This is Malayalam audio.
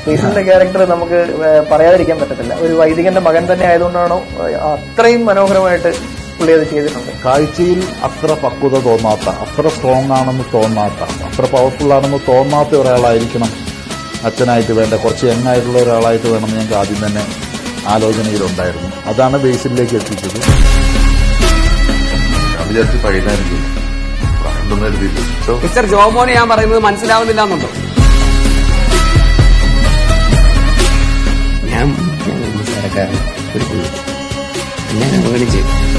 ബേസിലിന്റെ ക്യാരക്ടർ നമുക്ക് ഏഹ്, പറയാതിരിക്കാൻ പറ്റത്തില്ല ഒരു വൈദികന്റെ മകൻ തന്നെ ആയതുകൊണ്ടാണോ ഏഹ്, അത്രയും മനോഹരമായിട്ട് പുള്ളി അത് ചെയ്തിട്ടുണ്ട് കാഴ്ചയിൽ അത്ര പക്വത തോന്നാത്ത അത്ര സ്ട്രോങ് ആണെന്ന് തോന്നാത്ത അത്ര പവർഫുൾ ആണെന്ന് തോന്നാത്ത ഒരാളായിരിക്കണം അച്ഛനായിട്ട് വേണ്ട കുറച്ച് യങ്ങായിട്ടുള്ള ഒരാളായിട്ട് വേണമെന്ന് ഞങ്ങൾക്ക് ആദ്യം തന്നെ ആലോചനയിലുണ്ടായിരുന്നു അതാണ് ബേസിലേക്ക് എത്തിച്ചത് ഞാൻ വിചാരിച്ചു പഴയതായിരിക്കും പ്രായമുണ്ടെന്ന് കരുതിയിട്ട് So, മിസ്റ്റർ ജോമോനെ ഞാൻ പറയുന്നത് മനസ്സിലാവുന്നില്ല എന്നുണ്ടോ ഞാൻ ഞാൻ നിസ്സാരക്കാരൻ ഒരു പുള്ളി. ഞാൻ അവഗണിച്ച്